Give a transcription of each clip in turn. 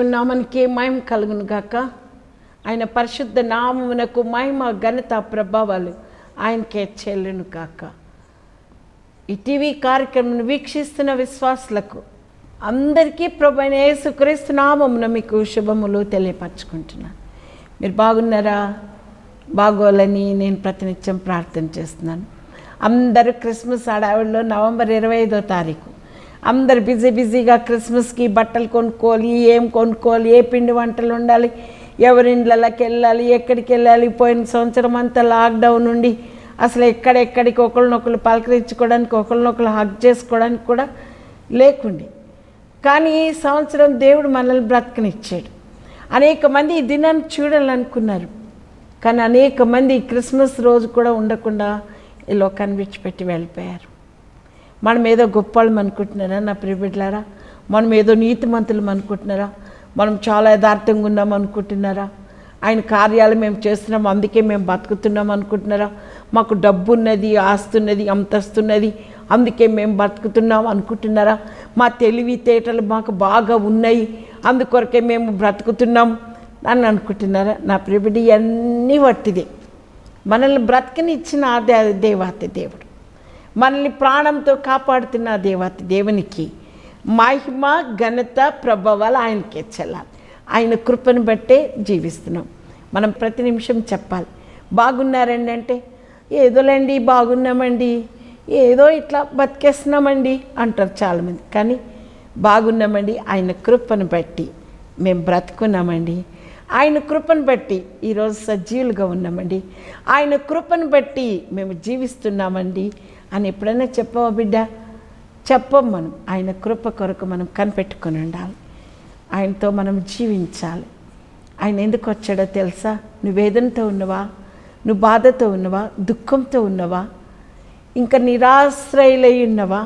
దేవుని నామానికి మహిమ కలుగును గాక ఆయన పరిశుద్ధ నామమునకు మహిమ ఘనత ప్రభావాలు ఆయనకే చెల్లును గాక ఈ టీవీ కార్యక్రమం వీక్షిస్తున్న విశ్వాసులకు అందరికీ ప్రభు అయిన యేసుక్రీస్తు నామమున మీకు శుభములు తెలియపరచుకుంటున్నాను మీరు బాగున్నారా బాగోలని నేను ప్రతినిత్యం ప్రార్థన చేస్తున్నాను అందరూ క్రిస్మస్ హడావిడిలో నవంబర్ ఇరవై ఐదో తారీఖు అందరు బిజీ బిజీగా క్రిస్మస్కి బట్టలు కొనుక్కోవాలి ఏం కొనుక్కోవాలి ఏ పిండి వంటలు ఉండాలి ఎవరి ఇండ్లకి వెళ్ళాలి ఎక్కడికి వెళ్ళాలి పోయిన సంవత్సరం అంతా లాక్డౌన్ ఉండి అసలు ఎక్కడెక్కడికి ఒకరినొకరు పలకరించుకోవడానికి ఒకరినొకరు హగ్ చేసుకోవడానికి కూడా లేకుండే కానీ ఈ సంవత్సరం దేవుడు మనల్ని బ్రతకనిచ్చాడు అనేక మంది ఈ దినాన్ని చూడాలనుకున్నారు కానీ అనేక మంది క్రిస్మస్ రోజు కూడా ఉండకుండా ఈ లోకాన్ని విడిచిపెట్టి వెళ్ళిపోయారు మనం ఏదో గొప్పవాళ్ళం అనుకుంటున్నారా నా ప్రియబిడ్లారా మనం ఏదో నీతిమంతులం అనుకుంటున్నారా మనం చాలా యథార్థంగా ఉన్నాం అనుకుంటున్నారా ఆయన కార్యాలు మేము చేస్తున్నాం అందుకే మేము బతుకుతున్నాం అనుకుంటున్నారా మాకు డబ్బు ఉన్నది ఆస్తున్నది అంతస్తున్నది అందుకే మేము బతుకుతున్నాం అనుకుంటున్నారా మా తెలివితేటలు మాకు బాగా ఉన్నాయి అందుకొరకే మేము బ్రతుకుతున్నాం అని అనుకుంటున్నారా నా ప్రియబిడ్డ ఇవన్నీ వట్టిదే మనల్ని బ్రతకనిచ్చిన ఆ దే దేవాతి దేవుడు మనల్ని ప్రాణంతో కాపాడుతున్న ఆ దేవాతి దేవునికి మహిమ ఘనత ప్రభావాలు ఆయనకే చెల్లాలి ఆయన కృపను బట్టే జీవిస్తున్నాం మనం ప్రతి నిమిషం చెప్పాలి బాగున్నారండి అంటే ఏదోలేండి బాగున్నామండి ఏదో ఇట్లా బతికేస్తున్నామండి అంటారు చాలామంది కానీ బాగున్నామండి ఆయన కృపను బట్టి మేము బ్రతుకున్నామండి ఆయన కృపను బట్టి ఈరోజు సజీవులుగా ఉన్నామండి ఆయన కృపను బట్టి మేము జీవిస్తున్నామండి అని ఎప్పుడైనా చెప్పవా బిడ్డ చెప్పం మనం ఆయన కృప కొరకు మనం కనిపెట్టుకొని ఉండాలి ఆయనతో మనం జీవించాలి ఆయన ఎందుకు వచ్చాడో తెలుసా నువ్వు వేదనతో ఉన్నవా నువ్వు బాధతో ఉన్నవా దుఃఖంతో ఉన్నవా ఇంకా నిరాశ్రయులై ఉన్నవా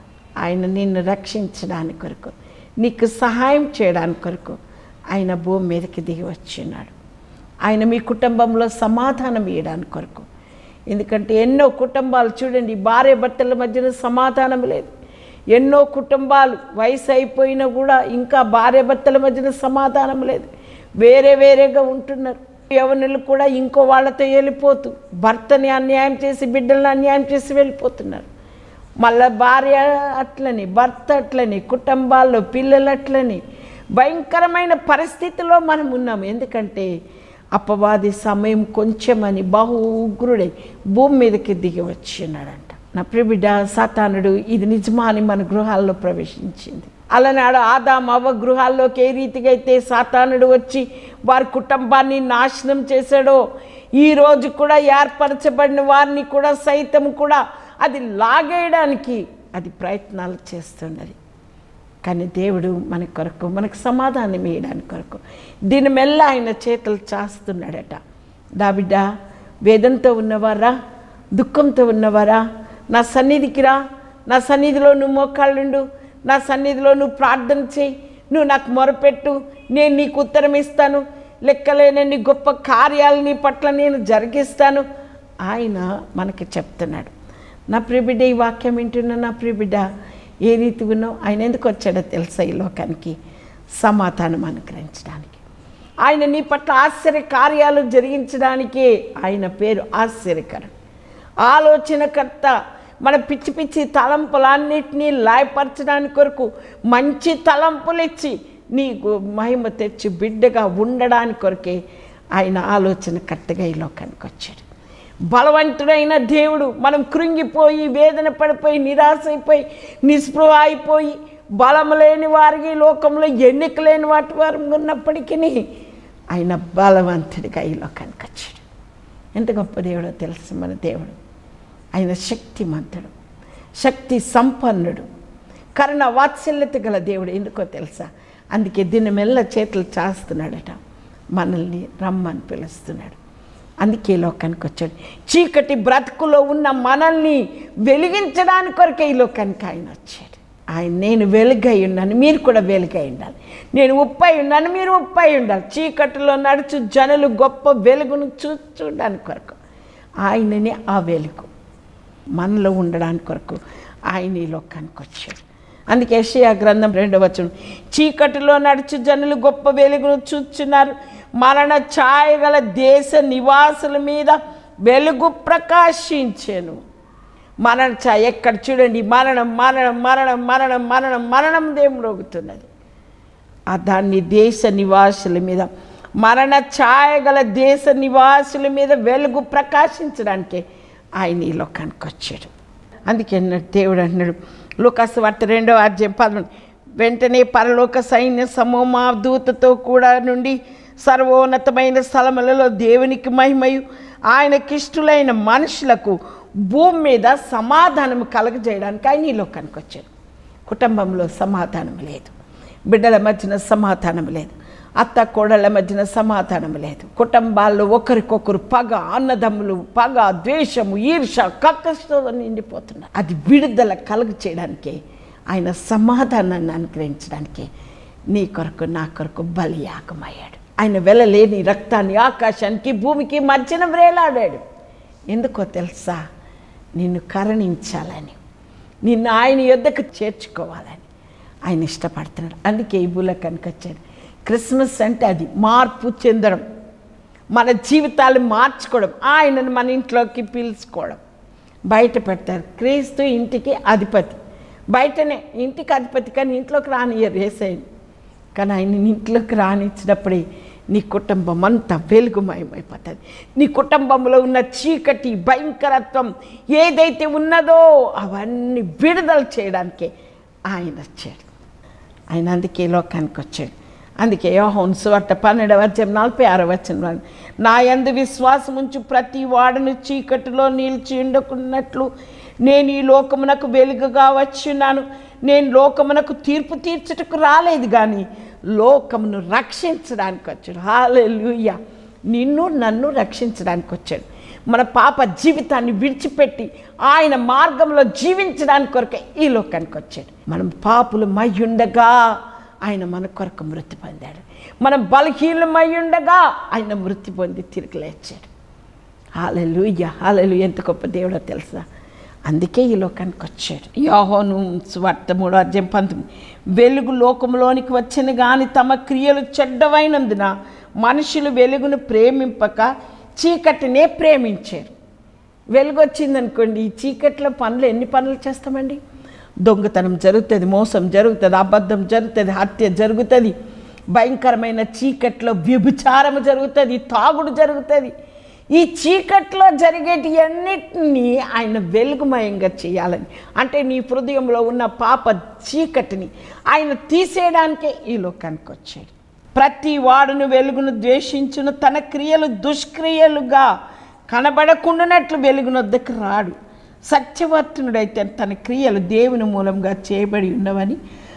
ఆయన నిన్ను రక్షించడానికి కొరకు నీకు సహాయం చేయడానికి కొరకు ఆయన భూమి మీదకి దిగి వచ్చినాడు ఆయన మీ కుటుంబంలో సమాధానం ఇవ్వడానికి కొరకు ఎందుకంటే ఎన్నో కుటుంబాలు చూడండి భార్య భర్తల మధ్యన సమాధానం లేదు ఎన్నో కుటుంబాలు వయసు అయిపోయినా కూడా ఇంకా భార్య భర్తల మధ్యన సమాధానం లేదు వేరే వేరేగా ఉంటున్నారు యవనులు కూడా ఇంకో వాళ్ళతో వెళ్ళిపోతూ భర్తని అన్యాయం చేసి బిడ్డలను అన్యాయం చేసి వెళ్ళిపోతున్నారు మళ్ళా భార్య అట్లని భర్త అట్లని కుటుంబాల్లో పిల్లలు అట్లని భయంకరమైన పరిస్థితిలో మనం ఉన్నాము ఎందుకంటే అపవాది సమయం కొంచెమని బహు ఉగ్రుడై భూమి మీదకి దిగి వచ్చినాడంట నా ప్రిబిడ్డ సాతానుడు ఇది నిజమా అని మన గృహాల్లో ప్రవేశించింది అలనాడు ఆదాం అవ్వ గృహాల్లోకి ఏ రీతిగా అయితే సాతానుడు వచ్చి వారి కుటుంబాన్ని నాశనం చేశాడో ఈ రోజు కూడా ఏర్పరచబడిన వారిని కూడా సైతం కూడా అది లాగేయడానికి అది ప్రయత్నాలు చేస్తున్నది కానీ దేవుడు మన కొరకు మనకు సమాధానం ఇవ్వడానికి కొరకు దీని మెల్ల ఆయన చేతులు చాస్తున్నాడట దాబిడ్డ వేదంతో ఉన్నవారా దుఃఖంతో ఉన్నవారా నా సన్నిధికి రా నా సన్నిధిలో నువ్వు మోకాళ్ళుండు నా సన్నిధిలో నువ్వు ప్రార్థన చేయి నువ్వు నాకు మొరపెట్టు నేను నీకు ఉత్తరం ఇస్తాను లెక్కలేనన్ని గొప్ప కార్యాలు నీ పట్ల నేను జరిగిస్తాను ఆయన మనకి చెప్తున్నాడు నా ప్రియబిడ్డ ఈ వాక్యం వింటున్నా నా ప్రియబిడ్డ ఏ రీతి ఉన్నావు ఆయన ఎందుకు వచ్చాడో తెలుసా ఈ లోకానికి సమాధానం అనుగ్రహించడానికి ఆయన నీ పట్ల ఆశ్చర్య కార్యాలు జరిగించడానికే ఆయన పేరు ఆశ్చర్యకరం ఆలోచనకర్త మన పిచ్చి పిచ్చి తలంపులన్నిటినీ లాయపరచడానికి కొరకు మంచి తలంపులు ఇచ్చి నీకు మహిమ తెచ్చి బిడ్డగా ఉండడానికి కొరకే ఆయన ఆలోచనకర్తగా ఈ లోకానికి వచ్చాడు బలవంతుడైన దేవుడు మనం కృంగిపోయి వేదన పడిపోయి నిరాశ అయిపోయి నిస్పృహ అయిపోయి బలం లేని వారికి లోకంలో ఎన్నిక లేని వాటి వారు ఉన్నప్పటికీ ఆయన బలవంతుడిగా ఈ లోకానికి వచ్చాడు ఎంత గొప్ప దేవుడో తెలుసు మన దేవుడు ఆయన శక్తిమంతుడు శక్తి సంపన్నుడు కరుణ వాత్సల్యత గల దేవుడు ఎందుకో తెలుసా అందుకే దీని మెల్ల చేతులు చాస్తున్నాడట మనల్ని రమ్మని పిలుస్తున్నాడు అందుకే ఈ లోకానికి వచ్చాడు చీకటి బ్రతుకులో ఉన్న మనల్ని వెలిగించడానికి కొరకే ఈ లోకానికి ఆయన వచ్చాడు ఆయన నేను వెలుగై ఉన్నాను మీరు కూడా వెలుగై ఉండాలి నేను ఉప్పై ఉన్నాను మీరు ఉప్పై ఉండాలి చీకటిలో నడుచు జనులు గొప్ప వెలుగును చూ చూడడానికి కొరకు ఆయననే ఆ వెలుగు మనలో ఉండడానికి కొరకు ఆయన ఈ లోకానికి వచ్చాడు అందుకే యెషయా గ్రంథం రెండవ వచనం చీకటిలో నడుచు జనులు గొప్ప వెలుగును చూచున్నారు మరణ ఛాయ గల దేశ నివాసుల మీద వెలుగు ప్రకాశించెను మరణ ఛాయ ఎక్కడ చూడండి మరణం మరణం మరణం మరణం మరణం మరణం దేమురోగుతున్నది ఆ దాన్ని దేశ నివాసుల మీద మరణ ఛాయ గల దేశ నివాసుల మీద వెలుగు ప్రకాశించడానికి ఆయన ఈ లోకానికి వచ్చాడు అందుకే అన్నాడు దేవుడు అన్నాడు లోకాసు వార్త రెండవ అధ్యాయం పదకొండు వెంటనే పరలోక సైన్య సమూహ దూతతో కూడా నుండి సర్వోన్నతమైన స్థలములలో దేవునికి మహిమయు ఆయనకిష్టులైన మనుషులకు భూమి మీద సమాధానం కలగజేయడానికి ఆయన ఈ లోకానికి వచ్చాడు కుటుంబంలో సమాధానం లేదు బిడ్డల మధ్యన సమాధానం లేదు అత్త కోడళ్ళ మధ్యన సమాధానం లేదు కుటుంబాల్లో ఒకరికొకరు పగ అన్నదమ్ములు పగ ద్వేషము ఈర్ష కక్కతో నిండిపోతున్నారు అది విడుదల కలుగు చేయడానికి ఆయన సమాధానాన్ని అనుగ్రహించడానికి నీ కొరకు నా కొరకు బలియాగమయ్యాడు ఆయన వెళ్ళలేని రక్తాన్ని ఆకాశానికి భూమికి మధ్యన వ్రేలాడాడు ఎందుకో తెలుసా నిన్ను కరుణించాలని నిన్ను ఆయన యొద్దకు చేర్చుకోవాలని ఆయన ఇష్టపడుతున్నాడు అందుకే ఈ భూలోకానికి వచ్చాడు క్రిస్మస్ అంటే అది మార్పు చెందడం మన జీవితాలు మార్చుకోవడం ఆయనను మన ఇంట్లోకి పిలుచుకోవడం బయట పెడతారు క్రీస్తు ఇంటికి అధిపతి బయటనే ఇంటికి అధిపతి కానీ ఇంట్లోకి రానియరు వేసేయండి కానీ ఆయన ఇంట్లోకి రానిచ్చినప్పుడే నీ కుటుంబం అంతా వెలుగుమయమైపోతుంది నీ కుటుంబంలో ఉన్న చీకటి భయంకరత్వం ఏదైతే ఉన్నదో అవన్నీ విడుదల చేయడానికే ఆయన వచ్చాడు ఆయన అందుకే ఈ లోకానికి వచ్చాడు అందుకే యోహోన్ సువార్త పన్నెండవ అధ్యాయం నలభై ఆరో వచ్చిన నా యందు విశ్వాసం ఉంచు ప్రతి వాడును చీకటిలో నిలిచి ఉండకున్నట్లు నేను ఈ లోకమునకు వెలుగుగా వచ్చున్నాను నేను లోకమునకు తీర్పు తీర్చుటకు రాలేదు కానీ లోకమును రక్షించడానికి వచ్చాడు హాలెలూయ నిన్ను నన్ను రక్షించడానికి వచ్చాడు మన పాప జీవితాన్ని విడిచిపెట్టి ఆయన మార్గంలో జీవించడానికి కొరకే ఈ లోకానికి వచ్చాడు మనం పాపులు మయ్యుండగా ఆయన మన కొరకు మృతి పొందాడు మనం బలహీనమై ఉండగా ఆయన మృతి పొంది తిరిగి లేచాడు హాలెలూయ హాలెలు ఎంత గొప్ప దేవుడో తెలుసా అందుకే ఈ లోకానికి వచ్చాడు యోహోను స్వార్థ మూడో అధ్యాయం పంతొమ్మిది వెలుగు లోకంలోనికి వచ్చిన కానీ తమ క్రియలు చెడ్డవైనందున మనుషులు వెలుగును ప్రేమింపక చీకటినే ప్రేమించారు వెలుగు వచ్చిందనుకోండి ఈ చీకట్లో పనులు ఎన్ని పనులు చేస్తామండి దొంగతనం జరుగుతుంది మోసం జరుగుతుంది అబద్ధం జరుగుతుంది హత్య జరుగుతుంది భయంకరమైన చీకట్లో వ్యభిచారం జరుగుతుంది తాగుడు జరుగుతుంది ఈ చీకట్లో జరిగేటి అన్నిటినీ ఆయన వెలుగుమయంగా చేయాలని అంటే నీ హృదయంలో ఉన్న పాప చీకటిని ఆయన తీసేయడానికే ఈ లోకానికి వచ్చాడు ప్రతి వాడును వెలుగును ద్వేషించును తన క్రియలు దుష్క్రియలుగా కనబడకుండానట్లు వెలుగునొద్దకు రాడు సత్యవర్తనుడైతే తన క్రియలు దేవుని మూలంగా చేయబడి ఉన్నవని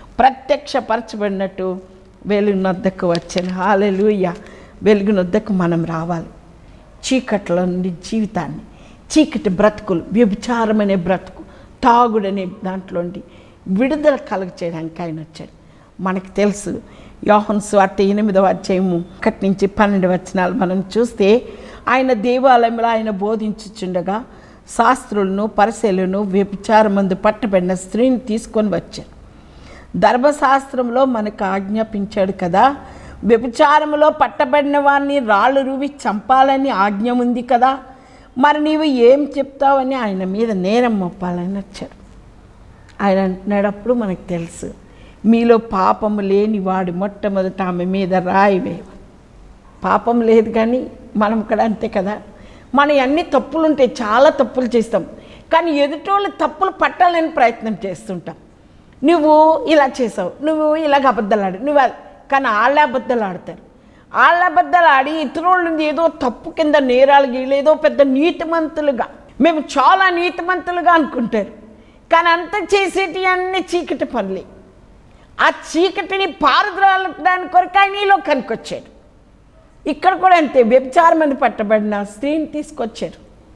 ప్రత్యక్షపరచబడినట్టు వెలుగునొద్దకు వచ్చాను హాలెలూయ వెలుగునొద్దకు మనం రావాలి చీకట్లో నుండి జీవితాన్ని చీకటి బ్రతుకులు వ్యభిచారమనే బ్రతుకు తాగుడనే దాంట్లోండి విడుదల కలుగ చేయడానికి ఆయన వచ్చాడు మనకు తెలుసు యోహన్ స్వార్త ఎనిమిదవ అధ్యాయము ఒకటి నుంచి పన్నెండు వచనాలు మనం చూస్తే ఆయన దేవాలయంలో ఆయన బోధించుచుండగా శాస్త్రులను పరిశీలను వ్యభిచారమందు పట్టబడిన స్త్రీని తీసుకొని వచ్చారు ధర్మశాస్త్రంలో మనకు ఆజ్ఞాపించాడు కదా వ్యభిచారంలో పట్టబడిన వారిని రాళ్ళు రువి చంపాలని ఆజ్ఞ ఉంది కదా మరి నీవు ఏం చెప్తావని ఆయన మీద నేరం మొప్పాలని వచ్చాడు ఆయన అంటున్నాడప్పుడు మనకు తెలుసు మీలో పాపము లేని వాడు మొట్టమొదట ఆమె మీద రాయి వేయ పాపం లేదు కానీ మనం కూడా అంతే కదా మన అన్ని తప్పులు ఉంటాయి చాలా తప్పులు చేస్తాం కానీ ఎదుటోళ్ళు తప్పులు పట్టాలని ప్రయత్నం చేస్తుంటాం నువ్వు ఇలా చేసావు నువ్వు ఇలాగ అబద్ధాలు ఆడు నువ్వు అది- కానీ వాళ్ళ అబద్ధాలు ఆడతారు వాళ్ళ అబద్ధాలు ఆడి ఇతరులని ఏదో తప్పు కింద నేరాలు గీయలు ఏదో పెద్ద నీతిమంతులుగా మేము చాలా నీతిమంతులుగా అనుకుంటారు కానీ అంత చేసేటి అన్ని చీకటి పనులే ఆ చీకటిని పారద్రాలడానికి కొరకు ఆయన ఈ లోకానికి వచ్చాడు ఇక్కడ కూడా అంతే వ్యభిచారం మంది పట్టబడిన స్త్రీని తీసుకొచ్చారు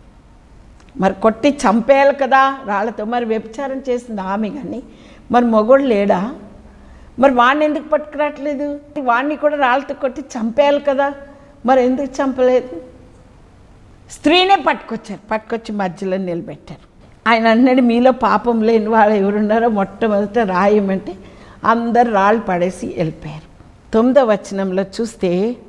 మరి కొట్టి చంపేయాలి కదా రాళ్ళతో మరి వ్యభిచారం చేసింది ఆమె కానీ మరి మొగోడు లేడా మరి వాడిని ఎందుకు పట్టుకురావట్లేదు వాడిని కూడా రాళ్ళతో కొట్టి చంపేయాలి కదా మరి ఎందుకు చంపలేదు స్త్రీనే పట్టుకొచ్చారు పట్టుకొచ్చి మధ్యలో నిలబెట్టారు ఆయన అన్నాడు మీలో పాపం లేని వాళ్ళు ఎవరున్నారో మొట్టమొదట రాయమంటే అందరు రాళ్ళు పడేసి వెళ్ళిపోయారు తొమ్మిదో వచనంలో చూస్తే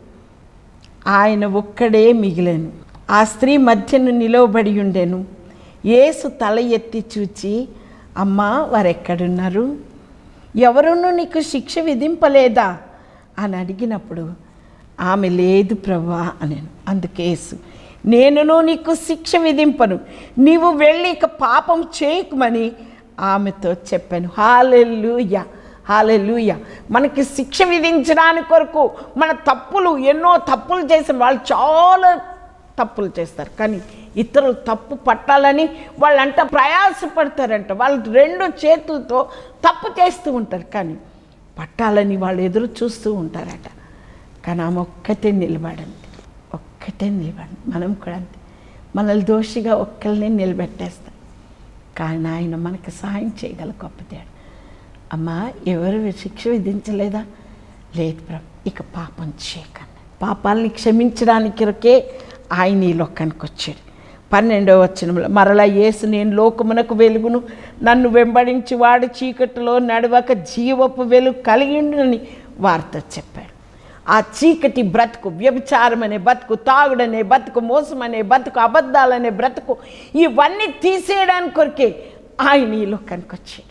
ఆయన ఒక్కడే మిగిలాను ఆ స్త్రీ మధ్యను నిలవబడి ఉండెను యేసు తల ఎత్తి చూచి అమ్మా వారెక్కడున్నారు ఎవరునూ నీకు శిక్ష విధింపలేదా అని అడిగినప్పుడు ఆమె లేదు ప్రభా అని అందుకేసు నేనును నీకు శిక్ష విధింపను నీవు వెళ్ళి ఇక పాపం చేయకుమని ఆమెతో చెప్పాను హాలెల్లుయా హాలెలుయ మనకి శిక్ష విధించడానికి కొరకు మన తప్పులు ఎన్నో తప్పులు చేసిన వాళ్ళు చాలా తప్పులు చేస్తారు కానీ ఇతరులు తప్పు పట్టాలని వాళ్ళంట ప్రయాసపడతారంట వాళ్ళు రెండు చేతులతో తప్పు చేస్తూ ఉంటారు కానీ పట్టాలని వాళ్ళు ఎదురు చూస్తూ ఉంటారట కానీ ఆమె ఒక్కటే నిలబడండి ఒక్కటే నిలబడండి మనం కూడా అంతే మనల్ని దోషిగా ఒక్కరిని నిలబెట్టేస్తాం కానీ ఆయన మనకు సహాయం చేయగల గొప్ప దేవుడు అమ్మా ఎవరు శిక్ష విధించలేదా లేదు ప్రభు ఇక పాపం చేయకండి పాపాలని క్షమించడానికే ఆయన ఈ లోకానికి వచ్చాడు పన్నెండవ వచనంలో మరలా యేసు నేను లోకమునకు వెలుగును నన్ను వెంబడించి వాడి చీకటిలో నడవక జీవపు వెలుగు కలిగిండునని వార్త చెప్పాడు ఆ చీకటి బ్రతుకు వ్యభిచారం అనే బతుకు తాగుడనే బతుకు మోసం అనే బతుకు అబద్ధాలనే బ్రతుకు ఇవన్నీ తీసేయడానికి కొరికే ఆయన ఈ లోకానికి వచ్చాడు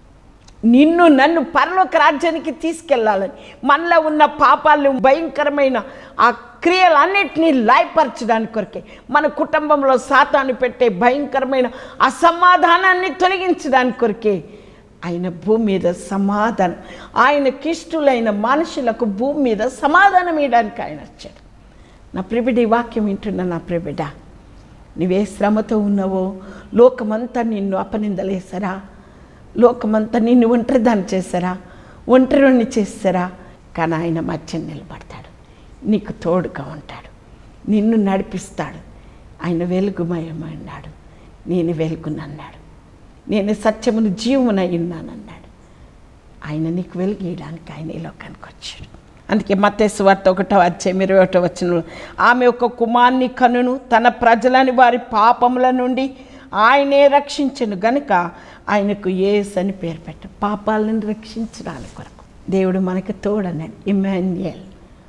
నిన్ను నన్ను పరలోక రాజ్యానికి తీసుకెళ్ళాలని మనలో ఉన్న పాపాలు భయంకరమైన ఆ క్రియలన్నిటినీ లాయపరచడానికి కొరకే మన కుటుంబంలో సాతాను పెట్టే భయంకరమైన అసమాధానాన్ని తొలగించడానికి కొరకే ఆయన భూమి మీద సమాధానం ఆయనకి ఇష్టలైన మనుషులకు భూమి మీద సమాధానం ఇవ్వడానికి ఆయన వచ్చాడు నా ప్రిబిడి వాక్యం వింటున్నా నా ప్రిబిడ నువ్వే శ్రమతో ఉన్నావో లోకమంతా నిన్ను అపనిందలేసరా లోకమంతా నిన్ను ఒంటరిదాన్ని చేస్తారా ఒంటరిని చేస్తారా కానీ ఆయన మధ్య నిలబడతాడు నీకు తోడుగా ఉంటాడు నిన్ను నడిపిస్తాడు ఆయన వెలుగుమయమన్నాడు నేను వెలుగునన్నాడు నేను సత్యమును జీవమునై ఉన్నానన్నాడు ఆయన నీకు వెలుగేయడానికి ఆయన ఈ లోకానికి వచ్చాడు అందుకే మత్తేసు వార్త ఒకటో అధ్యాయం ఇరవై ఒకటో వచ్చిన ఆమె ఒక కుమార్ని కనును తన ప్రజలని వారి పాపముల నుండి ఆయనే రక్షించను గనుక ఆయనకు ఏస్ అని పేరు పెట్ట పాపాలను రక్షించడానికి కొరకు దేవుడు మనకి తోడన్నాడు ఇమాన్యుయల్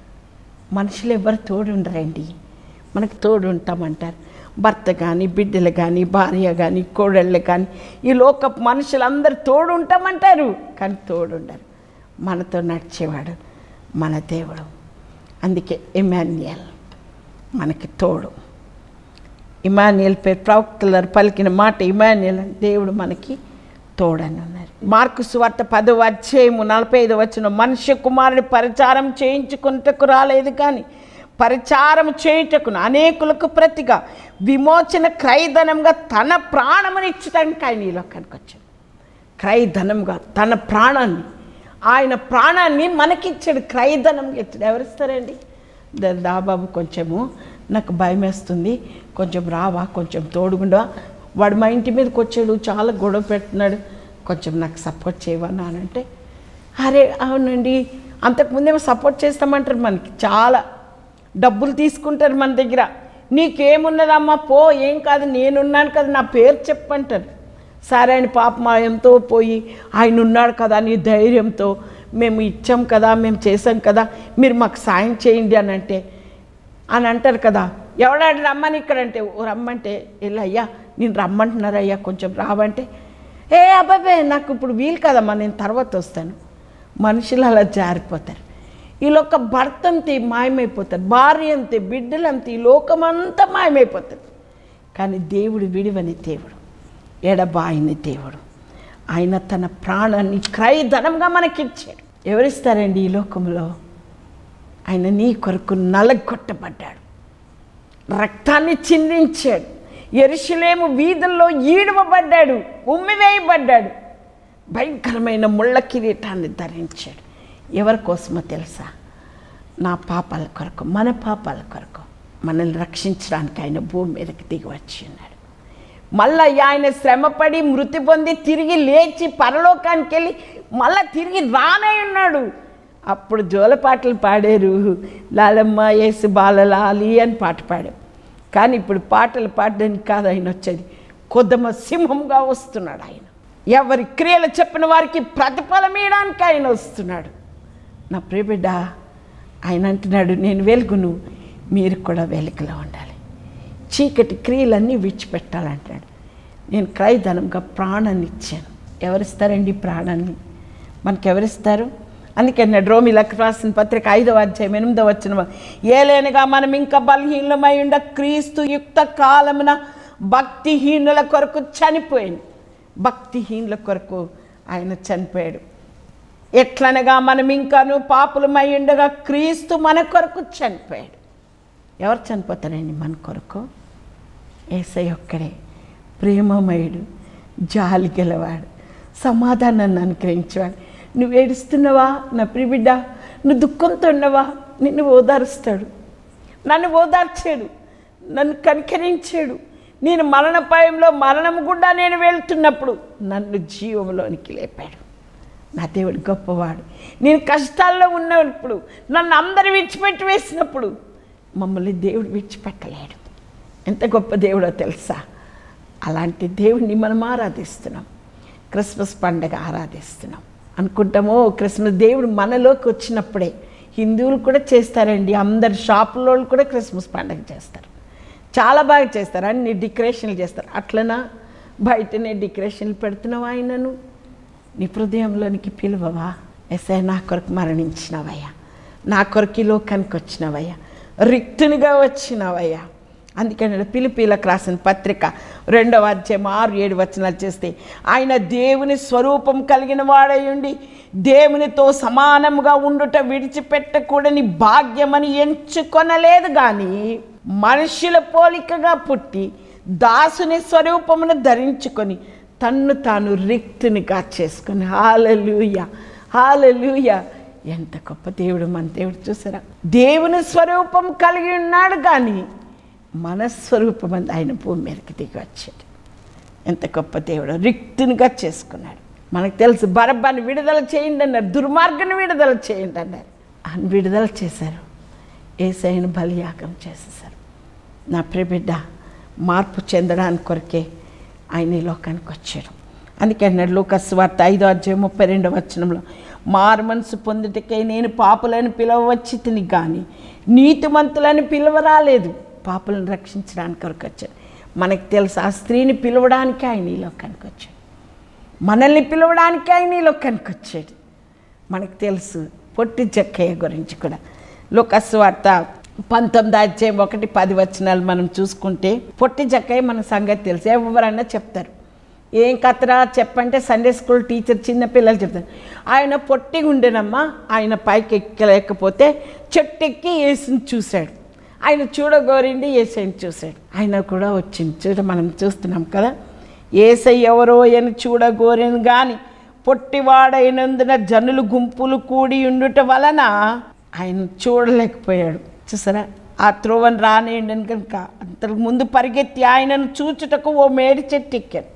మనుషులు ఎవరు తోడు ఉండరండి మనకు తోడు ఉంటామంటారు భర్త కానీ బిడ్డలు కానీ భార్య కానీ కోడళ్ళు కానీ ఈ లోక మనుషులందరూ తోడు ఉంటామంటారు కానీ తోడు ఉండరు మనతో నడిచేవాడు మన దేవుడు అందుకే ఇమాన్యుయల్ మనకి తోడు ఇమాన్యుయల్ పేరు ప్రవక్తలు పలికిన మాట ఇమాన్యుయల్ దేవుడు మనకి తోడని ఉన్నారు మార్కు సువార్త పదవ అధ్యాయము నలభై ఐదు వచ్చిన మనుష్య కుమారుడి పరిచారం చేయించుకుంటకు రాలేదు కానీ పరిచారం చేయుటకును అనేకులకు ప్రతిగా విమోచన క్రయధనంగా తన ప్రాణమునిచ్చడానికి ఆయన ఈ లోకానికి వచ్చాడు క్రయధనంగా తన ప్రాణాన్ని ఆయన ప్రాణాన్ని మనకిచ్చాడు క్రయధనంగా ఇచ్చాడు ఎవరిస్తారండి దా- దా బాబు కొంచెము నాకు భయం వేస్తుంది కొంచెం రావా కొంచెం తోడుగుండా వాడు మా ఇంటి మీదకి వచ్చాడు చాలా గొడవ పెడుతున్నాడు కొంచెం నాకు సపోర్ట్ చేయవా నానంటే అరే అవునండి అంతకుముందేమో సపోర్ట్ చేస్తామంటారు మనకి చాలా డబ్బులు తీసుకుంటారు మన దగ్గర నీకేమున్నదమ్మా పో ఏం కాదు నేనున్నాను కదా నా పేరు చెప్పంటారు సరే ఆయన పాపమాయంతో పోయి ఆయన ఉన్నాడు కదా అని ధైర్యంతో మేము ఇచ్చాం కదా మేము చేసాం కదా మీరు మాకు సాయం చేయండి అని అంటే అని అంటారు కదా ఎవడాడు రమ్మని ఇక్కడ అంటే "ఓ రమ్మంటే ఇలా అయ్యా నేను రమ్మంటున్నారు అయ్యా కొంచెం రావంటే ఏ అబ్బాబే నాకు ఇప్పుడు వీలు కదమ్మా నేను తర్వాత వస్తాను మనుషులు అలా జారిపోతారు ఈ లోక భర్త అంతే మాయమైపోతారు భార్య అంతే బిడ్డలంతే ఈ లోకమంతా మాయమైపోతుంది కానీ దేవుడు విడివని దేవుడు ఎడబాయిని దేవుడు ఆయన తన ప్రాణాన్ని క్రయధనంగా మనకిచ్చాడు ఎవరిస్తారండి ఈ లోకంలో ఆయన నీ కొరకు నలగొట్టబడ్డాడు రక్తాన్ని చిందించాడు ఎరుషులేము వీధుల్లో ఈడవబడ్డాడు ఉమ్మివేయబడ్డాడు భయంకరమైన ముళ్ళ కిరీటాన్ని ధరించాడు ఎవరి కోసమో తెలుసా నా పాపాల కొరకు మన పాపాల కొరకు మనల్ని రక్షించడానికి ఆయన భూమి మీదకి దిగి వచ్చి ఉన్నాడు మళ్ళా ఆయన శ్రమపడి మృతి పొంది తిరిగి లేచి పరలోకానికి వెళ్ళి మళ్ళా తిరిగి రానే ఉన్నాడు అప్పుడు జోలపాటలు పాడారు లాలమ్మ యేసు బాలలాలి అని పాట పాడాం కానీ ఇప్పుడు పాటలు పాడడానికి కాదు ఆయన వచ్చేది కొద్దమ సింహంగా వస్తున్నాడు ఆయన ఎవరి క్రియలు చెప్పిన వారికి ప్రతిఫలం ఇవ్వడానికి ఆయన వస్తున్నాడు నా ప్రియబిడ్డ ఆయన అంటున్నాడు నేను వెలుగును మీరు కూడా వెలుగులో ఉండాలి చీకటి క్రియలన్నీ విడిచిపెట్టాలంటాడు నేను క్రయధనంగా ప్రాణాన్ని ఇచ్చాను ఎవరిస్తారండి ఈ ప్రాణాన్ని మనకి ఎవరిస్తారు అందుకే నేను రోమిలకు రాసిన పత్రిక ఐదవ అధ్యాయం ఎనిమిదవ వచ్చిన ఏలేనగా మనం ఇంకా బలహీనమై ఉండ క్రీస్తు యుక్త కాలమున భక్తిహీనుల కొరకు చనిపోయింది భక్తిహీనుల కొరకు ఆయన చనిపోయాడు ఎట్లనగా మనం ఇంకాను పాపులమై ఉండగా క్రీస్తు మన కొరకు చనిపోయాడు ఎవరు చనిపోతారండి మన కొరకు ఏసై ఒక్కడే ప్రేమమయుడు జాలి గెలవాడు సమాధానాన్ని అనుగ్రహించేవాడు నువ్వు ఏడుస్తున్నావా నా ప్రిబిడ్డ నువ్వు దుఃఖంతో ఉన్నవా నిన్ను ఓదారుస్తాడు నన్ను ఓదార్చాడు నన్ను కనికరించాడు నేను మరణపాయంలో మరణం గుండా నేను వెళ్తున్నప్పుడు నన్ను జీవంలోనికి లేపాడు నా దేవుడు గొప్పవాడు నేను కష్టాల్లో ఉన్నప్పుడు నన్ను అందరు విడిచిపెట్టి వేసినప్పుడు మమ్మల్ని దేవుడు విడిచిపెట్టలేడు ఎంత గొప్ప దేవుడో తెలుసా అలాంటి దేవుడిని మనం ఆరాధిస్తున్నాం క్రిస్మస్ పండగ ఆరాధిస్తున్నాం అనుకుంటామో క్రిస్మస్ దేవుడు మనలోకి వచ్చినప్పుడే హిందువులు కూడా చేస్తారండి అందరు షాపుల వాళ్ళు కూడా క్రిస్మస్ పండగ చేస్తారు చాలా బాగా చేస్తారు అన్ని డెకరేషన్లు చేస్తారు అట్లనా బయటనే డెకరేషన్లు పెడుతున్నావు ఆయనను నీ హృదయంలోనికి పిలువవా ఎస్ఐ నా కొరకు మరణించినవయ్యా నా కొరకు ఈ లోకానికి వచ్చినవయ్యా రిక్తునిగా వచ్చినవయ్యా అందుకని పిలిపిలకు రాసిన పత్రిక రెండవ అధ్యాయం ఆరు ఏడు వచనాలు చేస్తే ఆయన దేవుని స్వరూపం కలిగిన వాడై ఉండి దేవునితో సమానంగా ఉండుట విడిచిపెట్టకూడని భాగ్యమని ఎంచుకొనలేదు కానీ మనుషుల పోలికగా పుట్టి దాసుని స్వరూపమును ధరించుకొని తన్ను తాను రిక్తునిగా చేసుకొని హాలలుయ హాలలుయ ఎంత గొప్ప దేవుడు మన దేవుడు చూసారా దేవుని స్వరూపం కలిగి ఉన్నాడు కానీ మన స్వరూపం అంది ఆయన భూమి మీదకి దిగి వచ్చాడు ఎంత గొప్ప దేవుడు రిక్తునిగా చేసుకున్నాడు మనకు తెలుసు బరబ్బాన్ని విడుదల చేయండి అన్నారు దుర్మార్గాన్ని విడుదల చేయండి అన్నారు ఆయన విడుదల చేశారు ఏసైను బలియాగం చేసేసారు నా ప్రియబిడ్డ మార్పు చెందడానికి కొరకే ఆయన ఈ లోకానికి వచ్చాడు అందుకే అన్నాడు లోకస్ వార్త ఐదో అధ్యాయం ముప్పై రెండవ వచనంలో మారు మనసు పొందుటకై నేను పాపులను పిలవచ్చి తిని కానీ నీతిమంతులను పిలవరాలేదు పాపులను రక్షించడానికి కొరకు వచ్చాడు మనకు తెలుసు ఆ స్త్రీని పిలవడానికి ఆయన ఈ లోకానికి వచ్చాడు మనల్ని పిలవడానికి ఆయన ఈ లోకానికి వచ్చాడు మనకు తెలుసు పొట్టి జక్కయ్య గురించి కూడా లోకస్ వార్త పంతొమ్మిది అధ్యాయం ఒకటి పది వచనాలు మనం చూసుకుంటే పొట్టి జక్కయ్య మన సంగతి తెలుసు ఎవరన్నా చెప్తారు ఏం కథరా చెప్పంటే సండే స్కూల్ టీచర్ చిన్న పిల్లలు చెప్తారు ఆయన పొట్టి ఉండేనమ్మా ఆయన పైకి ఎక్కలేకపోతే చెట్టు ఎక్కి ఏసుని చూశాడు ఆయన చూడగోరిండి ఏసైని చూశాడు ఆయన కూడా వచ్చింది చూడ మనం చూస్తున్నాం కదా ఏసై ఎవరో అని చూడగోరిని కానీ పొట్టివాడైనందున జనులు గుంపులు కూడి ఉండుట వలన ఆయన చూడలేకపోయాడు చూసారా ఆ త్రోవని రానేయండి కనుక అంతకు ముందు పరిగెత్తి ఆయనను చూచుటకు ఓ మేడి చెట్టు ఎక్కాను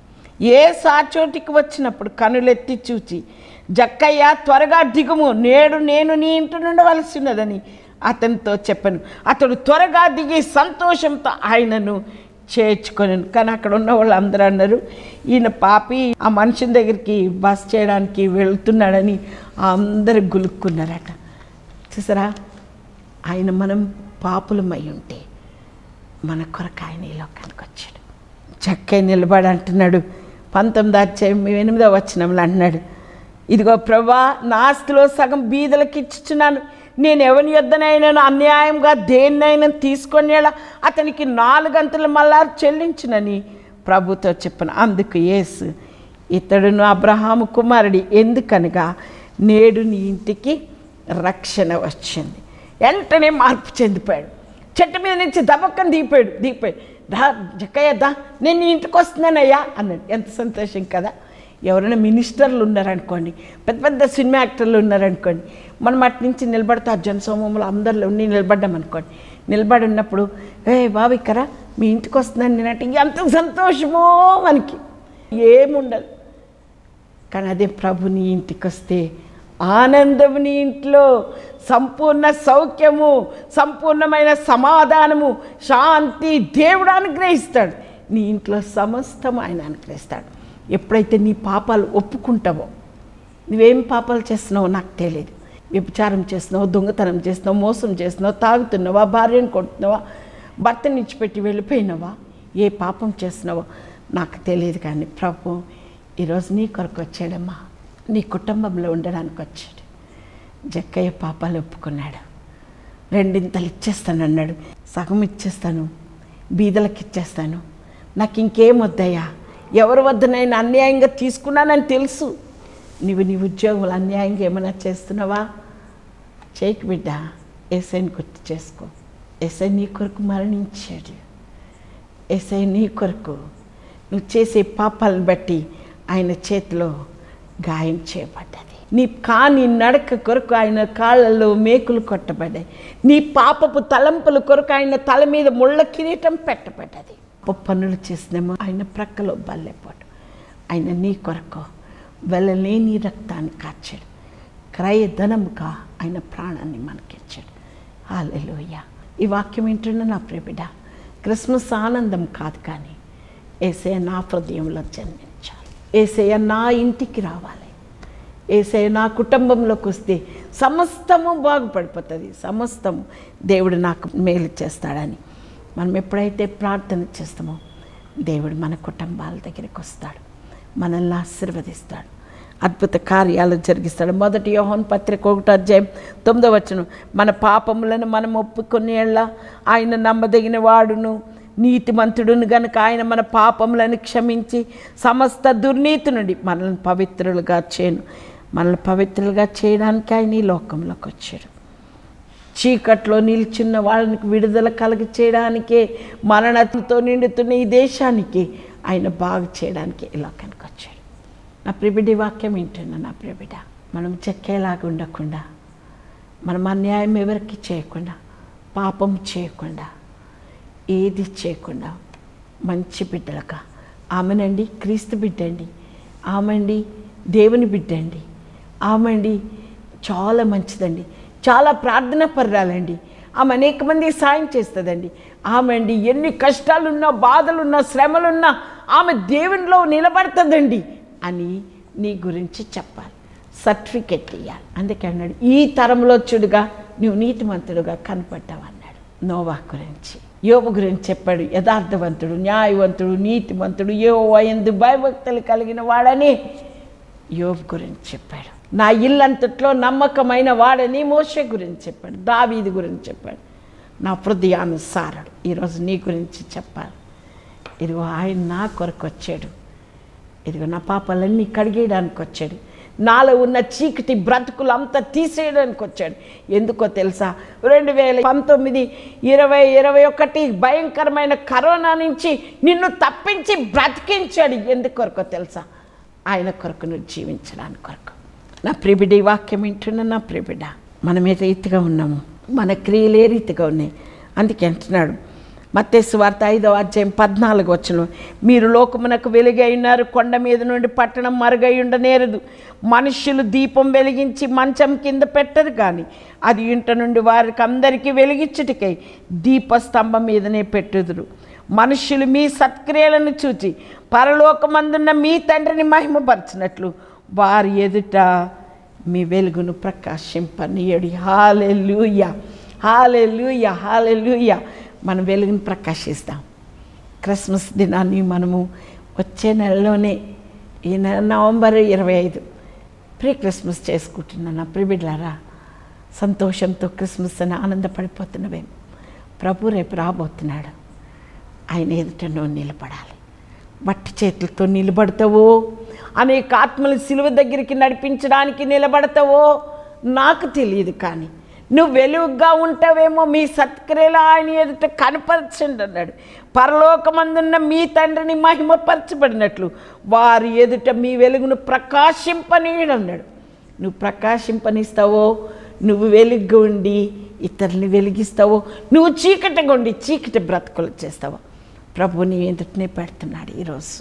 ఏ సాచోటికి వచ్చినప్పుడు కనులెత్తి చూచి జక్కయ్య త్వరగా దిగుము నేడు నేను నీ ఇంటి నుండవలసి ఉన్నదని అతనితో చెప్పాను అతడు త్వరగా దిగి సంతోషంతో ఆయనను చేర్చుకొని కానీ అక్కడ ఉన్న వాళ్ళు అందరూ అన్నారు ఈయన పాపి ఆ మనిషిని దగ్గరికి బస్ చేయడానికి వెళ్తున్నాడని అందరు గులుక్కున్నారట చూసారా ఆయన మనం పాపులమై ఉంటే మన కొరకు ఆయన ఈ లోకానికి వచ్చాడు చక్కగా నిలబడి అంటున్నాడు పంతొమ్మిది అధ్యాయం ఎనిమిదో వచనంలో అంటున్నాడు ఇదిగో ప్రభా నా ఆస్తిలో సగం బీదలకు ఇచ్చుచున్నాను నేను ఎవరి యొద్దనైనా అన్యాయంగా దేన్నైనా తీసుకొని అతనికి నాలుగంతలు మళ్ళా చెల్లించునని ప్రభుతో చెప్పను అందుకు యేసు ఇతడును అబ్రహాము కుమారుడి ఎందుకనగా నేడు నీ ఇంటికి రక్షణ వచ్చింది వెంటనే మార్పు చెందిపోయాడు చెట్టు మీద నుంచి దబక్కని దిగిపోయాడు దిగిపోయాడు దా జక్కయ్య దా నేను నీ ఇంటికి వస్తున్నానయ్యా అన్నాడు ఎంత సంతోషం కదా ఎవరైనా మినిస్టర్లు ఉన్నారనుకోండి పెద్ద పెద్ద సినిమా యాక్టర్లు ఉన్నారనుకోండి మనం అటు నుంచి నిలబడితే ఆ జనసమూహంలో అందరిలో ఉండి నిలబడ్డాం అనుకోండి నిలబడి ఉన్నప్పుడు ఏ బాబు ఇక్కడ మీ ఇంటికి వస్తున్నాను నేనంటే ఎంత సంతోషమో మనకి ఏముండదు కానీ అదే ప్రభు నీ ఇంటికి వస్తే ఆనందము నీ ఇంట్లో సంపూర్ణ సౌఖ్యము సంపూర్ణమైన సమాధానము శాంతి దేవుడు అనుగ్రహిస్తాడు నీ ఇంట్లో సమస్తం ఆయన అనుగ్రహిస్తాడు ఎప్పుడైతే నీ పాపాలు ఒప్పుకుంటావో నువ్వేం పాపాలు చేస్తున్నావో నాకు తెలియదు వ్యభిచారం చేస్తున్నావు దొంగతనం చేస్తున్నావు మోసం చేస్తున్నావు తాగుతున్నావా భార్యను కొడుతున్నావా భర్తని ఇచ్చిపెట్టి వెళ్ళిపోయినావా ఏ పాపం చేస్తున్నావో నాకు తెలియదు కానీ ప్రభు ఈరోజు నీ కొరకు వచ్చాడమ్మా నీ కుటుంబంలో ఉండడానికి వచ్చాడు జక్కయ్య పాపాలు ఒప్పుకున్నాడు రెండింతలు ఇచ్చేస్తాను అన్నాడు సగం ఇచ్చేస్తాను బీదలకు ఇచ్చేస్తాను నాకు ఇంకేం వద్దయ్యా ఎవరి వద్దనైనా అన్యాయంగా తీసుకున్నానని తెలుసు నువ్వు నీ ఉద్యోగంలో అన్యాయంగా ఏమైనా చేస్తున్నావా చేయకు బిడ్డ ఏసైని గుర్తు చేసుకో ఏసై నీ కొరకు మరణించాడు ఏసై నీ కొరకు నువ్వు చేసే పాపాలను బట్టి ఆయన చేతిలో గాయం చేయబడ్డది నీ కాని నడక కొరకు ఆయన కాళ్ళలో మేకులు కొట్టబడ్డాయి నీ పాపపు తలంపుల కొరకు ఆయన తల మీద ముళ్ళ కిరీటం పెట్టబడ్డది పాప పనులు చేసినేమో ఆయన ప్రక్కలో బల్లెపోటు ఆయన నీ కొరకు వెళ్ళలేని రక్తాన్ని కాచాడు క్రయధనముగా ఆయన ప్రాణాన్ని మనకిచ్చాడు హాలెలుయ్య ఈ వాక్యం ఏంటంటే నా ప్రియబిడ్డ క్రిస్మస్ ఆనందం కాదు కానీ ఏసయ నా హృదయంలో జన్మించాలి ఏసయ నా ఇంటికి రావాలి ఏసయ నా కుటుంబంలోకి వస్తే సమస్తము బాగుపడిపోతుంది సమస్తము దేవుడు నాకు మేలు చేస్తాడని మనం ఎప్పుడైతే ప్రార్థన చేస్తామో దేవుడు మన కుటుంబాల దగ్గరికి వస్తాడు మనల్ని ఆశీర్వదిస్తాడు అద్భుత కార్యాలు జరిగిస్తాడు మొదటి యోహన్ పత్రిక ఒకటో అధ్యాయం తొమ్మిదో వచ్చును మన పాపములను మనం ఒప్పుకొని ఆయన నమ్మదగిన వాడును నీతిమంతుడును గనుక ఆయన మన పాపములను క్షమించి సమస్త దుర్నీతి నుండి మనల్ని పవిత్రులుగా చేయను మనల్ని పవిత్రులుగా చేయడానికి ఆయన ఈ లోకంలోకి వచ్చాడు చీకట్లో నిల్చున్న వాళ్ళకి విడుదల కలిగి చేయడానికే మరణతో నిండుతున్న ఈ దేశానికి ఆయన బాగు చేయడానికి ఈ లోకానికి వచ్చాడు నా ప్రిబిడి వాక్యం ఏంటన్నా నా ప్రిబిడ మనం చెక్కేలాగా ఉండకుండా మనం అన్యాయం ఎవరికి చేయకుండా పాపం చేయకుండా ఏది చేయకుండా మంచి బిడ్డలుగా ఆమెనండి క్రీస్తు బిడ్డండి ఆమెండి దేవుని బిడ్డండి ఆమెండి చాలా మంచిదండి చాలా ప్రార్థన పర్రాలండి ఆమె అనేక మంది సాయం చేస్తుందండి ఆమె అండి ఎన్ని కష్టాలున్నా బాధలున్నా శ్రమలున్నా ఆమె దేవునిలో నిలబడుతుందండి అని నీ గురించి చెప్పాలి సర్టిఫికెట్ ఇవ్వాలి అందుకే అన్నాడు ఈ తరంలో చూడుగా నువ్వు నీతిమంతుడుగా కనపడ్డావు అన్నాడు నోవా గురించి యోబు గురించి చెప్పాడు యథార్థవంతుడు న్యాయవంతుడు నీతిమంతుడు యో ఎందు భయభక్తులు కలిగిన వాడని యోబు గురించి చెప్పాడు నా ఇల్లంతట్లో నమ్మకమైన వాడని మోషే గురించి చెప్పాడు దావీది గురించి చెప్పాడు నా హృదయానుసారుడు ఈరోజు నీ గురించి చెప్పాలి ఇదిగో ఆయన నా కొరకు వచ్చాడు ఇదిగో నా పాపాలన్నీ కడిగేయడానికి వచ్చాడు నాలో ఉన్న చీకటి బ్రతుకులు అంతా తీసేయడానికి వచ్చాడు ఎందుకో తెలుసా రెండు వేల పంతొమ్మిది ఇరవై ఇరవై ఒకటి భయంకరమైన కరోనా నుంచి నిన్ను తప్పించి బ్రతికించాడు ఎందుకొరకో తెలుసా ఆయన కొరకు నువ్వు జీవించడానికి కొరకు నా ప్రిబిడి వాక్యం వింటున్నా నా ప్రిబిడ మనం ఏ రీతిగా ఉన్నాము మన క్రియలు ఏ రీతిగా ఉన్నాయి అందుకే అంటున్నాడు మత్తేసు వార్త ఐదవ అధ్యాయం పద్నాలుగు వచ్చిన మీరు లోకమునకు వెలుగై ఉన్నారు కొండ మీద నుండి పట్టణం మరుగై ఉండనేరదు మనుష్యులు దీపం వెలిగించి మంచం కింద పెట్టరు కానీ అది ఇంట నుండి వారికి అందరికీ వెలిగించుటకై దీపస్తంభం మీదనే పెట్టుదురు మనుష్యులు మీ సత్క్రియలను చూచి పరలోకమందున్న మీ తండ్రిని మహిమపరచినట్లు వారి ఎదుట మీ వెలుగును ప్రకాశింపనీయడి హాలెలుయ హాలెలుయ హాలెలుయ మనం వెలుగును ప్రకాశిస్తాం క్రిస్మస్ దినాన్ని మనము వచ్చే నెలలోనే ఈ నెల నవంబర్ ఇరవై ఐదు ప్రీ క్రిస్మస్ చేసుకుంటున్నాను నా ప్రిబిడ్లారా సంతోషంతో క్రిస్మస్ అని ఆనందపడిపోతున్నవేమో ప్రభు రేపు రాబోతున్నాడు ఆయన ఎదుట నువ్వు నిలబడాలి బట్టి చేతులతో నిలబడతావో అనేక ఆత్మలు సిలువ దగ్గరికి నడిపించడానికి నిలబడతావో నాకు తెలియదు కానీ నువ్వు వెలుగుగా ఉంటావేమో మీ సత్క్రియలు ఆయన ఎదుట కనపరచండి అన్నాడు పరలోకమందున్న మీ తండ్రిని మహిమపరచబడినట్లు వారి ఎదుట మీ వెలుగును ప్రకాశింపనీయడు అన్నాడు నువ్వు ప్రకాశింపనిస్తావో నువ్వు వెలుగు ఉండి ఇతరుని వెలిగిస్తావో నువ్వు చీకటిగా ఉండి చీకటి బ్రతుకులు చేస్తావో ప్రభు నీ ఎదుటనే పెడుతున్నాడు ఈరోజు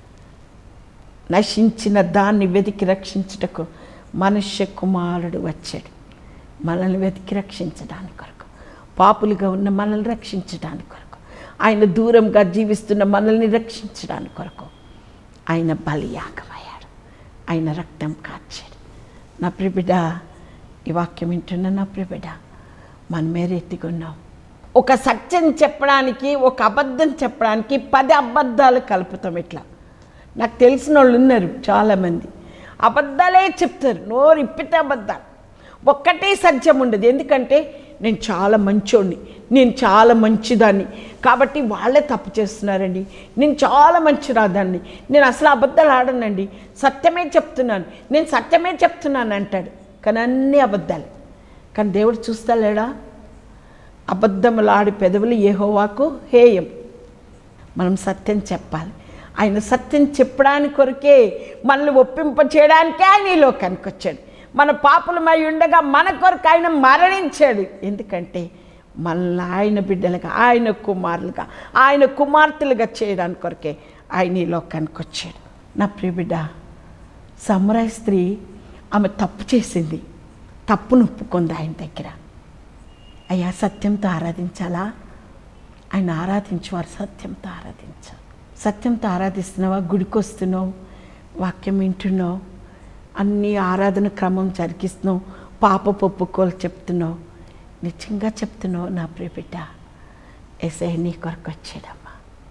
నశించిన దాన్ని వెతికి రక్షించుటకు మనుష్య కుమారుడు వచ్చాడు మనల్ని వెతికి రక్షించడానికి కొరకు పాపులుగా ఉన్న మనల్ని రక్షించడానికి కొరకు ఆయన దూరంగా జీవిస్తున్న మనల్ని రక్షించడానికి కొరకు ఆయన బలియాగమయ్యాడు ఆయన రక్తం కార్చాడు నా ప్రిబిడ ఈ వాక్యం వింటున్న నా ప్రిబిడ మనమే రీతిగా ఉన్నాం ఒక సత్యం చెప్పడానికి ఒక అబద్ధం చెప్పడానికి పది అబద్ధాలు కలుపుతాం ఇట్లా నాకు తెలిసిన వాళ్ళు ఉన్నారు చాలామంది అబద్ధాలే చెప్తారు నోరు ఇప్పితే అబద్ధాలు ఒక్కటే సత్యం ఉండదు ఎందుకంటే నేను చాలా మంచోడిని నేను చాలా మంచిదాన్ని కాబట్టి వాళ్ళే తప్పు చేస్తున్నారండి నేను చాలా మంచి రాదాన్ని నేను అసలు అబద్ధాలు ఆడనండి సత్యమే చెప్తున్నాను నేను సత్యమే చెప్తున్నాను అంటాడు కానీ అన్నీ అబద్ధాలు కానీ దేవుడు చూస్తా లేడా అబద్ధములు ఆడి పెదవులు ఏహోవాకు హేయం మనం సత్యం చెప్పాలి ఆయన సత్యం చెప్పడానికి కొరకే మనల్ని ఒప్పింప చేయడానికే ఆయన ఈ లోకానికి వచ్చాడు మన పాపులమై ఉండగా మన కొరకు ఆయన మరణించాడు ఎందుకంటే మనల్ని ఆయన బిడ్డలుగా ఆయన కుమారులుగా ఆయన కుమార్తెలుగా చేయడానికి కొరకే ఆయన ఈ లోకానికి వచ్చాడు నా ప్రియ బిడ్డ సమురాయ్ స్త్రీ ఆమె తప్పు చేసింది తప్పును ఒప్పుకుంది ఆయన దగ్గర అయ్యా సత్యంతో ఆరాధించాలా ఆయన ఆరాధించేవారు సత్యంతో ఆరాధించాలి సత్యంతో ఆరాధిస్తున్నావా గుడికి వస్తున్నావు వాక్యం వింటున్నావు అన్ని ఆరాధన క్రమం జరిగిస్తున్నావు పాప ఒప్పుకోలు చెప్తున్నావు నిజంగా చెప్తున్నావు నా ప్రియ బిడ్డ ఎస్ఐ నీ కొరకు వచ్చాడమ్మా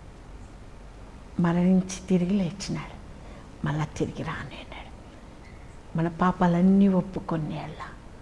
మరణించి తిరిగి లేచినాడు మళ్ళా తిరిగి రానేనాడు మన పాపాలన్నీ ఒప్పుకొనేళ్ళ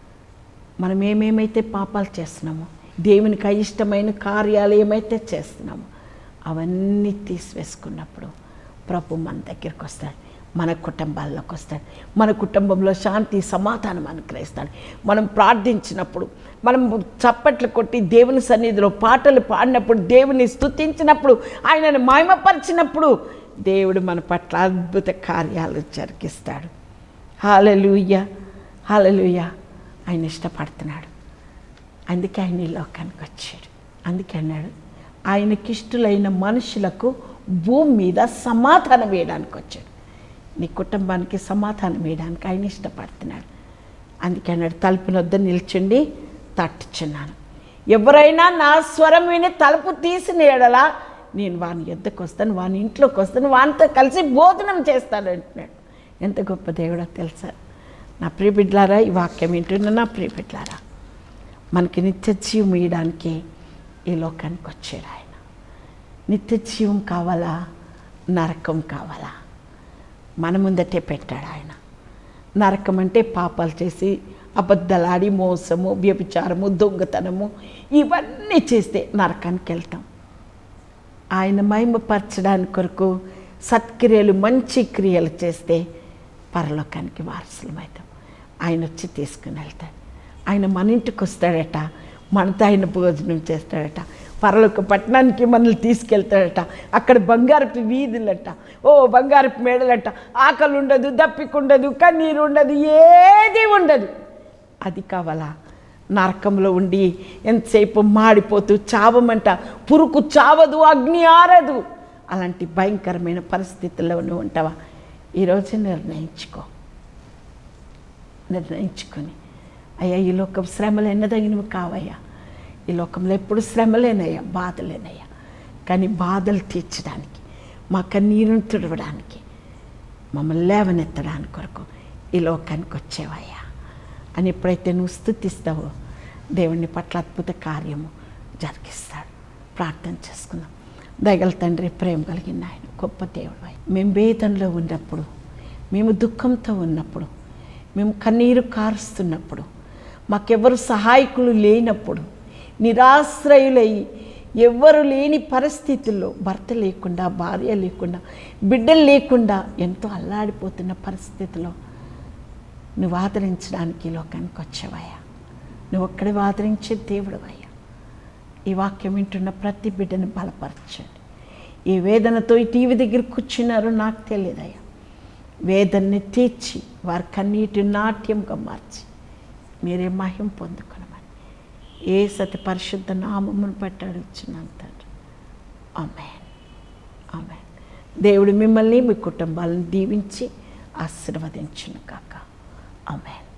మనం ఏమేమైతే పాపాలు చేస్తున్నామో దేవునికి అయిష్టమైన కార్యాలు ఏమైతే చేస్తున్నామో అవన్నీ తీసివేసుకున్నప్పుడు ప్రభు మన దగ్గరికి వస్తాడు మన కుటుంబాల్లోకి వస్తాడు మన కుటుంబంలో శాంతి సమాధానం అనుగ్రహిస్తాడు మనం ప్రార్థించినప్పుడు మనం చప్పట్లు కొట్టి దేవుని సన్నిధిలో పాటలు పాడినప్పుడు దేవుని స్తుతించినప్పుడు ఆయనను మహిమపరిచినప్పుడు దేవుడు మన పట్ల అద్భుత కార్యాలు జరిగిస్తాడు హాలలుయ్య హాలలుయ్య ఆయన ఇష్టపడుతున్నాడు అందుకే ఆయన ఈ లోకానికి వచ్చాడు అందుకే అన్నాడు ఆయనకిష్టులైన మనుషులకు భూమి మీద సమాధానం వేయడానికి వచ్చాడు నీ కుటుంబానికి సమాధానం వేయడానికి ఆయన ఇష్టపడుతున్నాడు అందుకే అన్నాడు తలుపున వద్ద నిల్చుండి తట్టుచున్నాను ఎవరైనా నా స్వరం విని తలుపు తీసిన ఎడలా నేను వాని యొద్దకు వస్తాను వాని ఇంట్లోకి వస్తాను వానితో కలిసి భోజనం చేస్తాను అంటున్నాడు ఎంత గొప్ప దేవుడో తెలుసా నా ప్రియబిడ్లారా ఈ వాక్యం వింటున్న నా ప్రియబిడ్లారా మనకి నిత్య జీవం ఇవ్వడానికి ఈ లోకానికి వచ్చాడు ఆయన నిత్య జీవం కావాలా నరకం కావాలా మన ముందటే పెట్టాడు ఆయన నరకం అంటే పాపాలు చేసి అబద్ధలాడి మోసము వ్యభిచారము దొంగతనము ఇవన్నీ చేస్తే నరకానికి వెళ్తాం ఆయన మహిమపరచడానికి కొరకు సత్క్రియలు మంచి క్రియలు చేస్తే పరలోకానికి వారసులమవుతాం ఆయన వచ్చి తీసుకుని వెళ్తాడు ఆయన మన ఇంటికి వస్తాడట మనతో ఆయన భోజనం చేస్తాడట పరలోక పట్టణానికి మనల్ని తీసుకెళ్తాడట అక్కడ బంగారపు వీధులట ఓ బంగారపు మేడలట ఆకలి ఉండదు దప్పిక ఉండదు కన్నీరు ఉండదు ఏది ఉండదు అది కావాలా నరకంలో ఉండి ఎంతసేపు మాడిపోతూ చావమంట పురుకు చావదు అగ్ని ఆరదు అలాంటి భయంకరమైన పరిస్థితుల్లో నువ్వు ఉంటావా ఈరోజు నిర్ణయించుకో నిర్ణయించుకొని అయ్యా ఈ లోకం శ్రమలు ఎన్నదగినవి కావయ్యా ఈ లోకంలో ఎప్పుడు శ్రమలేనయ్యా బాధలేనయ్యా కానీ బాధలు తీర్చడానికి మా కన్నీరును తుడవడానికి మమ్మల్ని లేవనెత్తడానికి కొరకు ఈ లోకానికి వచ్చేవయ్యా అని ఎప్పుడైతే నువ్వు స్థుతిస్తావో దేవుని పట్ల అద్భుత కార్యము జరిగిస్తాడు ప్రార్థన చేసుకుందాం దయగల తండ్రి ప్రేమ కలిగిన ఆయన గొప్ప దేవుడు మేము వేదనలో ఉన్నప్పుడు మేము దుఃఖంతో ఉన్నప్పుడు మేము కన్నీరు కారుస్తున్నప్పుడు మాకెవరు సహాయకులు లేనప్పుడు నిరాశ్రయులై ఎవ్వరు లేని పరిస్థితుల్లో భర్త లేకుండా భార్య లేకుండా బిడ్డలు లేకుండా ఎంతో అల్లాడిపోతున్న పరిస్థితిలో నువ్వు ఆదరించడానికి ఈ లోకానికి వచ్చావయ్యా నువ్వు ఒక్కడే ఆదరించే దేవుడు అయ్యా ఈ వాక్యం వింటున్న ప్రతి బిడ్డను బలపరచండి ఏ వేదనతో ఈ టీవీ దగ్గర కూర్చున్నారో నాకు తెలియదయ్యా వేదన్ని తీర్చి వారి కన్నీటి నాట్యంగా మార్చి మీరే మహిం పొందుకునమని ఏ సతి పరిశుద్ధ నామమును బట్టి అడుగుచున్నాను తండ్రి ఆమెన్ ఆమెన్ దేవుడు మిమ్మల్ని మీ కుటుంబాలను దీవించి ఆశీర్వదించును కాక ఆమెన్